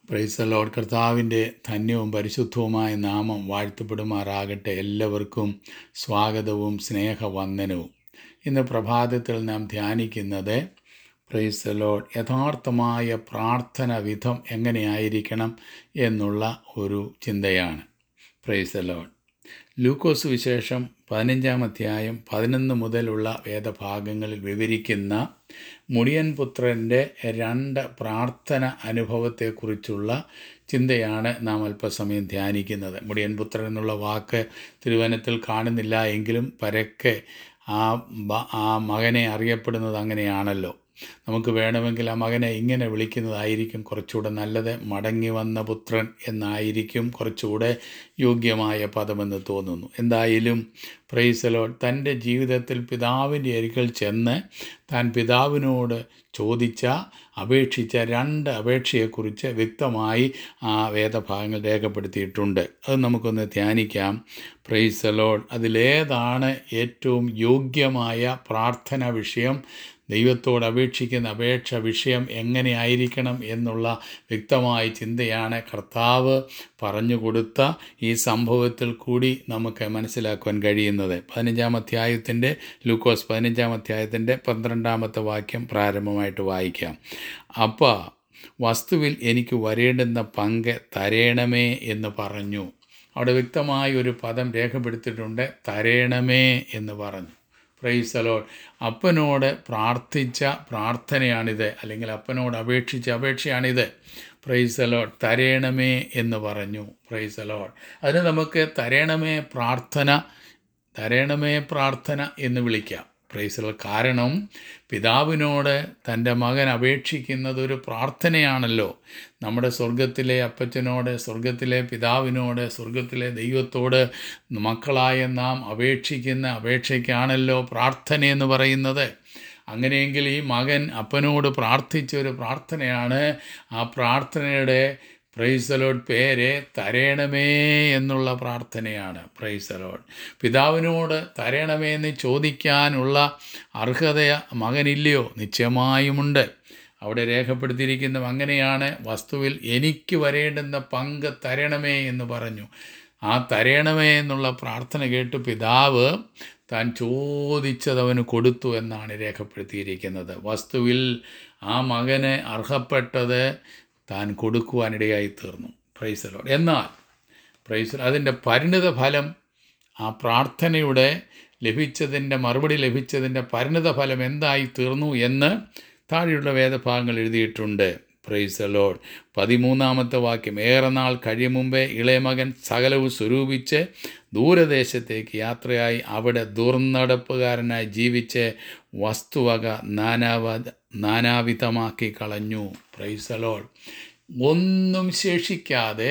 price load കർത്താവിൻ്റെ ധന്യവും പരിശുദ്ധവുമായ നാമം വാഴ്ത്തപ്പെടുമാറാകട്ടെ എല്ലാവർക്കും സ്വാഗതവും സ്നേഹവന്ദനവും ഇന്ന് പ്രഭാതത്തിൽ നാം ധ്യാനിക്കുന്നത് പ്രൈസ് ലോഡ് യഥാർത്ഥമായ പ്രാർത്ഥന വിധം എങ്ങനെയായിരിക്കണം എന്നുള്ള ഒരു ചിന്തയാണ് പ്രൈസ് ലോഡ് ലൂക്കോസ് വിശേഷം പതിനഞ്ചാം അധ്യായം പതിനൊന്ന് മുതലുള്ള വേദഭാഗങ്ങളിൽ വിവരിക്കുന്ന മുടിയൻ പുത്രൻ്റെ രണ്ട് പ്രാർത്ഥന അനുഭവത്തെക്കുറിച്ചുള്ള ചിന്തയാണ് നാം അല്പസമയം ധ്യാനിക്കുന്നത് മുടിയൻ പുത്രൻ എന്നുള്ള വാക്ക് തിരുവനത്തിൽ കാണുന്നില്ല എങ്കിലും പരക്കെ ആ ബ- ആ മകനെ അറിയപ്പെടുന്നത് അങ്ങനെയാണല്ലോ നമുക്ക് വേണമെങ്കിൽ ആ മകനെ ഇങ്ങനെ വിളിക്കുന്നതായിരിക്കും കുറച്ചുകൂടെ നല്ലത് മടങ്ങി വന്ന പുത്രൻ എന്നായിരിക്കും കുറച്ചുകൂടെ യോഗ്യമായ പദമെന്ന് തോന്നുന്നു എന്തായാലും പ്രൈസലോ തൻ്റെ ജീവിതത്തിൽ പിതാവിൻ്റെ അരികിൽ ചെന്ന് താൻ പിതാവിനോട് ചോദിച്ച അപേക്ഷിച്ച രണ്ട് അപേക്ഷയെക്കുറിച്ച് വ്യക്തമായി ആ വേദഭാഗങ്ങൾ രേഖപ്പെടുത്തിയിട്ടുണ്ട് അത് നമുക്കൊന്ന് ധ്യാനിക്കാം പ്രൈസലോഡ് അതിലേതാണ് ഏറ്റവും യോഗ്യമായ പ്രാർത്ഥന വിഷയം ദൈവത്തോട് അപേക്ഷിക്കുന്ന അപേക്ഷ വിഷയം എങ്ങനെയായിരിക്കണം എന്നുള്ള വ്യക്തമായ ചിന്തയാണ് കർത്താവ് പറഞ്ഞു കൊടുത്ത ഈ സംഭവത്തിൽ കൂടി നമുക്ക് മനസ്സിലാക്കുവാൻ കഴിയുന്നത് പതിനഞ്ചാം അധ്യായത്തിൻ്റെ ലൂക്കോസ് പതിനഞ്ചാം അധ്യായത്തിൻ്റെ പന്ത്രണ്ടാമത്തെ വാക്യം പ്രാരംഭമായിട്ട് വായിക്കാം അപ്പ വസ്തുവിൽ എനിക്ക് വരേണ്ടുന്ന പങ്ക് തരേണമേ എന്ന് പറഞ്ഞു അവിടെ വ്യക്തമായ ഒരു പദം രേഖപ്പെടുത്തിയിട്ടുണ്ട് തരേണമേ എന്ന് പറഞ്ഞു പ്രൈസ് അലോഡ് അപ്പനോട് പ്രാർത്ഥിച്ച പ്രാർത്ഥനയാണിത് അല്ലെങ്കിൽ അപ്പനോട് അപേക്ഷിച്ച അപേക്ഷയാണിത് പ്രൈസ് അലോഡ് തരേണമേ എന്ന് പറഞ്ഞു പ്രൈസ് അലോഡ് അതിന് നമുക്ക് തരേണമേ പ്രാർത്ഥന തരേണമേ പ്രാർത്ഥന എന്ന് വിളിക്കാം പ്രൈസ് കാരണം പിതാവിനോട് തൻ്റെ മകൻ അപേക്ഷിക്കുന്നത് ഒരു പ്രാർത്ഥനയാണല്ലോ നമ്മുടെ സ്വർഗത്തിലെ അപ്പച്ചനോട് സ്വർഗത്തിലെ പിതാവിനോട് സ്വർഗത്തിലെ ദൈവത്തോട് മക്കളായ നാം അപേക്ഷിക്കുന്ന അപേക്ഷയ്ക്കാണല്ലോ പ്രാർത്ഥന എന്ന് പറയുന്നത് അങ്ങനെയെങ്കിൽ ഈ മകൻ അപ്പനോട് പ്രാർത്ഥിച്ച ഒരു പ്രാർത്ഥനയാണ് ആ പ്രാർത്ഥനയുടെ പ്രൈസലോഡ് പേര് തരേണമേ എന്നുള്ള പ്രാർത്ഥനയാണ് പ്രൈസലോഡ് പിതാവിനോട് തരേണമേ എന്ന് ചോദിക്കാനുള്ള അർഹത മകനില്ലയോ നിശ്ചയമായുമുണ്ട് അവിടെ രേഖപ്പെടുത്തിയിരിക്കുന്നത് അങ്ങനെയാണ് വസ്തുവിൽ എനിക്ക് വരേണ്ടുന്ന പങ്ക് തരണമേ എന്ന് പറഞ്ഞു ആ തരേണമേ എന്നുള്ള പ്രാർത്ഥന കേട്ട് പിതാവ് താൻ ചോദിച്ചത് അവന് കൊടുത്തു എന്നാണ് രേഖപ്പെടുത്തിയിരിക്കുന്നത് വസ്തുവിൽ ആ മകന് അർഹപ്പെട്ടത് താൻ കൊടുക്കുവാനിടയായി തീർന്നു പ്രൈസലോട് എന്നാൽ പ്രൈസ് അതിൻ്റെ പരിണിത ഫലം ആ പ്രാർത്ഥനയുടെ ലഭിച്ചതിൻ്റെ മറുപടി ലഭിച്ചതിൻ്റെ പരിണിത ഫലം എന്തായി തീർന്നു എന്ന് താഴെയുള്ള വേദഭാഗങ്ങൾ എഴുതിയിട്ടുണ്ട് പ്രൈസ് ലോഡ് പതിമൂന്നാമത്തെ വാക്യം ഏറെ നാൾ കഴിയും മുമ്പേ ഇളയമകൻ സകലവും സ്വരൂപിച്ച് ദൂരദേശത്തേക്ക് യാത്രയായി അവിടെ ദുർനടപ്പുകാരനായി ജീവിച്ച് വസ്തുവക നാനാവ നാനാവിധമാക്കി കളഞ്ഞു പ്രൈസ് ലോഡ് ഒന്നും ശേഷിക്കാതെ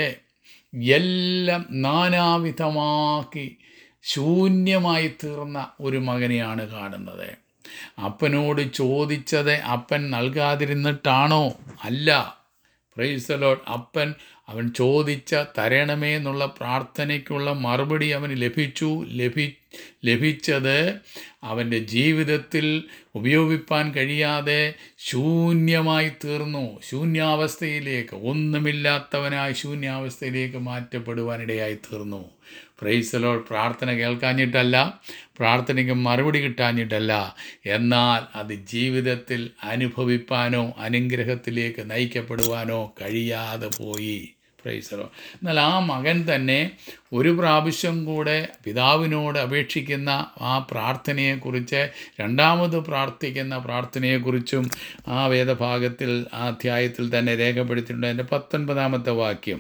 എല്ലാം നാനാവിധമാക്കി ശൂന്യമായി തീർന്ന ഒരു മകനെയാണ് കാണുന്നത് അപ്പനോട് ചോദിച്ചത് അപ്പൻ നൽകാതിരുന്നിട്ടാണോ അല്ല പ്രൈസലോഡ് അപ്പൻ അവൻ ചോദിച്ച തരണമേ എന്നുള്ള പ്രാർത്ഥനയ്ക്കുള്ള മറുപടി അവന് ലഭിച്ചു ലഭി ലഭിച്ചത് അവൻ്റെ ജീവിതത്തിൽ ഉപയോഗിപ്പാൻ കഴിയാതെ ശൂന്യമായി തീർന്നു ശൂന്യാവസ്ഥയിലേക്ക് ഒന്നുമില്ലാത്തവനായി ശൂന്യാവസ്ഥയിലേക്ക് മാറ്റപ്പെടുവാനിടയായി തീർന്നു പ്രൈസലോൾ പ്രാർത്ഥന കേൾക്കാഞ്ഞിട്ടല്ല പ്രാർത്ഥനയ്ക്ക് മറുപടി കിട്ടാഞ്ഞിട്ടല്ല എന്നാൽ അത് ജീവിതത്തിൽ അനുഭവിപ്പാനോ അനുഗ്രഹത്തിലേക്ക് നയിക്കപ്പെടുവാനോ കഴിയാതെ പോയി പ്രൈസലോ എന്നാൽ ആ മകൻ തന്നെ ഒരു പ്രാവശ്യം കൂടെ പിതാവിനോട് അപേക്ഷിക്കുന്ന ആ പ്രാർത്ഥനയെക്കുറിച്ച് രണ്ടാമത് പ്രാർത്ഥിക്കുന്ന പ്രാർത്ഥനയെക്കുറിച്ചും ആ വേദഭാഗത്തിൽ ആ അധ്യായത്തിൽ തന്നെ രേഖപ്പെടുത്തിയിട്ടുണ്ട് അതിൻ്റെ പത്തൊൻപതാമത്തെ വാക്യം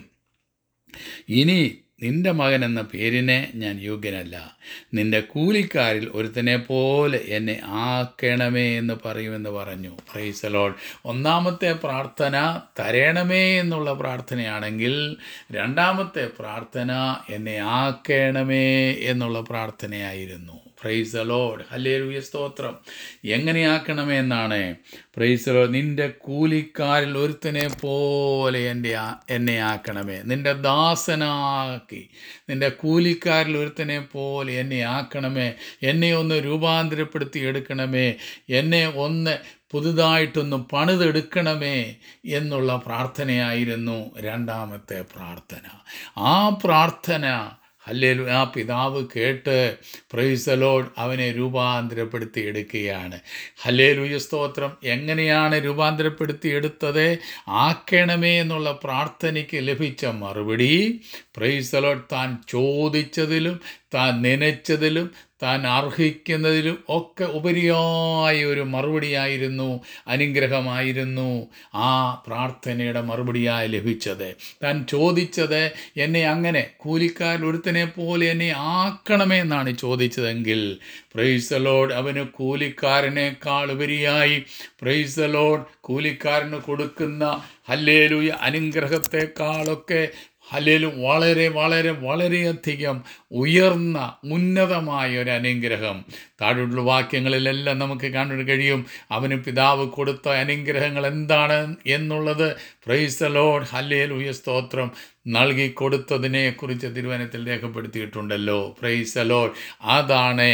ഇനി നിന്റെ മകൻ എന്ന പേരിനെ ഞാൻ യോഗ്യനല്ല നിന്റെ കൂലിക്കാരിൽ ഒരുത്തനെ പോലെ എന്നെ ആക്കണമേ എന്ന് പറയുമെന്ന് പറഞ്ഞു പ്രൈസലോൾ ഒന്നാമത്തെ പ്രാർത്ഥന തരേണമേ എന്നുള്ള പ്രാർത്ഥനയാണെങ്കിൽ രണ്ടാമത്തെ പ്രാർത്ഥന എന്നെ ആക്കണമേ എന്നുള്ള പ്രാർത്ഥനയായിരുന്നു പ്രൈസ് ലോഡ് ഹല്ലേലൂയ സ്തോത്രം എങ്ങനെയാക്കണമേ എന്നാണ് പ്രൈസ് ലോഡ് നിന്റെ കൂലിക്കാരിൽ ഒരുത്തനെ പോലെ എൻ്റെ ആ- എന്നെ ആക്കണമേ നിന്റെ ദാസനാക്കി നിന്റെ കൂലിക്കാരിൽ ഒരുത്തനെ പോലെ എന്നെ ആക്കണമേ എന്നെ ഒന്ന് രൂപാന്തരപ്പെടുത്തി എടുക്കണമേ എന്നെ ഒന്ന് പുതുതായിട്ടൊന്ന് പണിതെടുക്കണമേ എന്നുള്ള പ്രാർത്ഥനയായിരുന്നു രണ്ടാമത്തെ പ്രാർത്ഥന ആ പ്രാർത്ഥന ഹല്ലേലു ആ പിതാവ് കേട്ട് പ്രൈസലോഡ് അവനെ രൂപാന്തരപ്പെടുത്തി എടുക്കുകയാണ് ഹല്ലേലൂയ സ്തോത്രം എങ്ങനെയാണ് രൂപാന്തരപ്പെടുത്തി എടുത്തത് ആക്കണമേ എന്നുള്ള പ്രാർത്ഥനയ്ക്ക് ലഭിച്ച മറുപടി പ്രൈസലോഡ് താൻ ചോദിച്ചതിലും താൻ നനച്ചതിലും താൻ അർഹിക്കുന്നതിലും ഒക്കെ ഉപരിയായ ഒരു മറുപടിയായിരുന്നു അനുഗ്രഹമായിരുന്നു ആ പ്രാർത്ഥനയുടെ മറുപടിയായി ലഭിച്ചത് താൻ ചോദിച്ചത് എന്നെ അങ്ങനെ കൂലിക്കാരൻ ഒരുത്തനെ പോലെ എന്നെ ആക്കണമേ എന്നാണ് ചോദിച്ചതെങ്കിൽ പ്രൈസലോഡ് അവന് കൂലിക്കാരനേക്കാൾ ഉപരിയായി പ്രൈസലോഡ് കൂലിക്കാരന് കൊടുക്കുന്ന ഹല്ലേലൂയ അനുഗ്രഹത്തെക്കാളൊക്കെ ഹല്ലേലും വളരെ വളരെ വളരെയധികം ഉയർന്ന ഉന്നതമായ ഒരു അനുഗ്രഹം താഴെയുള്ള വാക്യങ്ങളിലെല്ലാം നമുക്ക് കാണാൻ കഴിയും അവന് പിതാവ് കൊടുത്ത അനുഗ്രഹങ്ങൾ എന്താണ് എന്നുള്ളത് പ്രൈസലോഡ് ഹല്ലേലൂയ സ്തോത്രം നൽകി കൊടുത്തതിനെ കുറിച്ച് തിരുവനത്തിൽ രേഖപ്പെടുത്തിയിട്ടുണ്ടല്ലോ പ്രൈസലോഡ് അതാണ്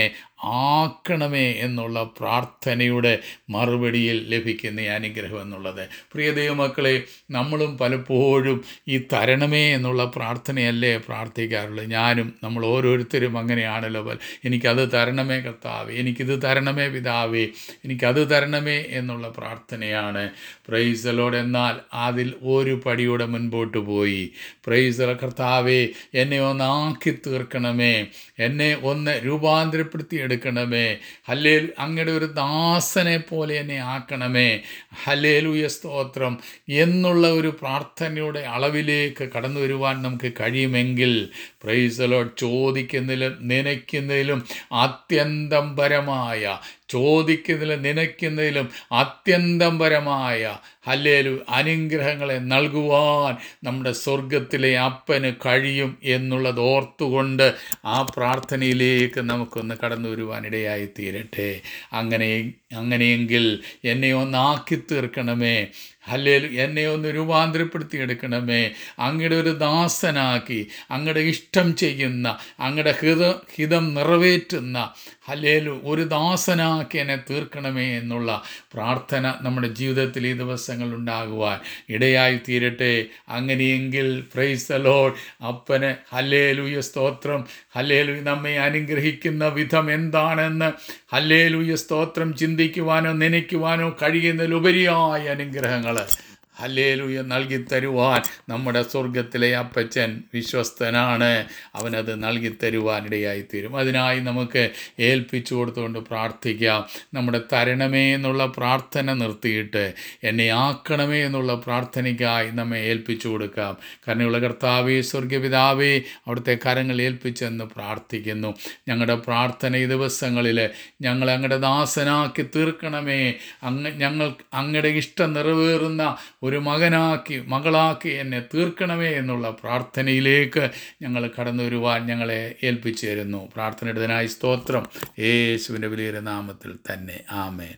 ആക്കണമേ എന്നുള്ള പ്രാർത്ഥനയുടെ മറുപടിയിൽ ലഭിക്കുന്ന ഈ അനുഗ്രഹം എന്നുള്ളത് പ്രിയ ദൈവമക്കളെ നമ്മളും പലപ്പോഴും ഈ തരണമേ എന്നുള്ള പ്രാർത്ഥനയല്ലേ പ്രാർത്ഥിക്കാറുള്ളത് ഞാനും നമ്മൾ ഓരോരുത്തരും അങ്ങനെയാണല്ലോ പല- എനിക്കത് തരണമേ കർത്താവേ എനിക്കിത് തരണമേ പിതാവേ എനിക്കത് തരണമേ എന്നുള്ള പ്രാർത്ഥനയാണ് പ്രൈസലോട് എന്നാൽ അതിൽ ഒരു പടിയുടെ മുൻപോട്ട് പോയി പ്രൈസല കർത്താവേ എന്നെ ഒന്ന് ആക്കി തീർക്കണമേ എന്നെ ഒന്ന് രൂപാന്തരപ്പെടുത്തി എടുക്കണമേ ഹല്ലേൽ അങ്ങയുടെ ഒരു ദാസനെ പോലെ എന്നെ ആക്കണമേ ഹല്ലേലൂയ സ്തോത്രം എന്നുള്ള ഒരു പ്രാർത്ഥനയുടെ അളവിലേക്ക് കടന്നു വരുവാൻ നമുക്ക് കഴിയുമെങ്കിൽ പ്രൈസലോ ചോദിക്കുന്നതിലും നനയ്ക്കുന്നതിലും അത്യന്തം പരമായ ചോദിക്കുന്നതിലും നനയ്ക്കുന്നതിലും അത്യന്തം പരമായ ഹല്ലേലു അനുഗ്രഹങ്ങളെ നൽകുവാൻ നമ്മുടെ സ്വർഗത്തിലെ അപ്പന് കഴിയും എന്നുള്ളത് ഓർത്തുകൊണ്ട് ആ പ്രാർത്ഥനയിലേക്ക് നമുക്കൊന്ന് കടന്നു വരുവാൻ ഇടയായി തീരട്ടെ അങ്ങനെ അങ്ങനെയെങ്കിൽ എന്നെ ഒന്നാക്കി തീർക്കണമേ ഹല്ലേലു എന്നെ ഒന്ന് രൂപാന്തരപ്പെടുത്തി എടുക്കണമേ അങ്ങയുടെ ഒരു ദാസനാക്കി അങ്ങയുടെ ഇഷ്ടം ചെയ്യുന്ന അങ്ങയുടെ ഹിത ഹിതം നിറവേറ്റുന്ന ഹല്ലേലു ഒരു ദാസനാക്കി എന്നെ തീർക്കണമേ എന്നുള്ള പ്രാർത്ഥന നമ്മുടെ ജീവിതത്തിൽ ഈ ദിവസങ്ങൾ ഉണ്ടാകുവാൻ ഇടയായി തീരട്ടെ അങ്ങനെയെങ്കിൽ പ്രൈസ് ലോഡ് അപ്പന് ഹല്ലേലൂയ സ്തോത്രം ഹല്ലേലു നമ്മെ അനുഗ്രഹിക്കുന്ന വിധം എന്താണെന്ന് ഹല്ലേലൂയ സ്തോത്രം ചിന്തിക്കുവാനോ നനയ്ക്കുവാനോ കഴിയുന്നതിലുപരിയായ അനുഗ്രഹങ്ങൾ ഹല്ലേലൂയ നൽകി തരുവാൻ നമ്മുടെ സ്വർഗത്തിലെ അപ്പച്ചൻ വിശ്വസ്തനാണ് അവനത് നൽകി തരുവാൻ ഇടയായി തീരും അതിനായി നമുക്ക് ഏൽപ്പിച്ചു കൊടുത്തുകൊണ്ട് പ്രാർത്ഥിക്കാം നമ്മുടെ തരണമേ എന്നുള്ള പ്രാർത്ഥന നിർത്തിയിട്ട് എന്നെ ആക്കണമേ എന്നുള്ള പ്രാർത്ഥനയ്ക്കായി നമ്മെ ഏൽപ്പിച്ചു കൊടുക്കാം കരുണയുള്ള കർത്താവേ സ്വർഗപിതാവേ അവിടുത്തെ കരങ്ങൾ ഏൽപ്പിച്ചെന്ന് പ്രാർത്ഥിക്കുന്നു ഞങ്ങളുടെ പ്രാർത്ഥന ഈ ദിവസങ്ങളിൽ ഞങ്ങൾ അങ്ങയുടെ ദാസനാക്കി തീർക്കണമേ അങ്ങ് ഞങ്ങൾ അങ്ങയുടെ ഇഷ്ടം നിറവേറുന്ന ഒരു മകനാക്കി മകളാക്കി എന്നെ തീർക്കണമേ എന്നുള്ള പ്രാർത്ഥനയിലേക്ക് ഞങ്ങൾ കടന്നു വരുവാൻ ഞങ്ങളെ ഏൽപ്പിച്ചു തരുന്നു പ്രാർത്ഥനയുടേതിനായി സ്തോത്രം യേശുവിൻ്റെ വലിയ നാമത്തിൽ തന്നെ ആമേൻ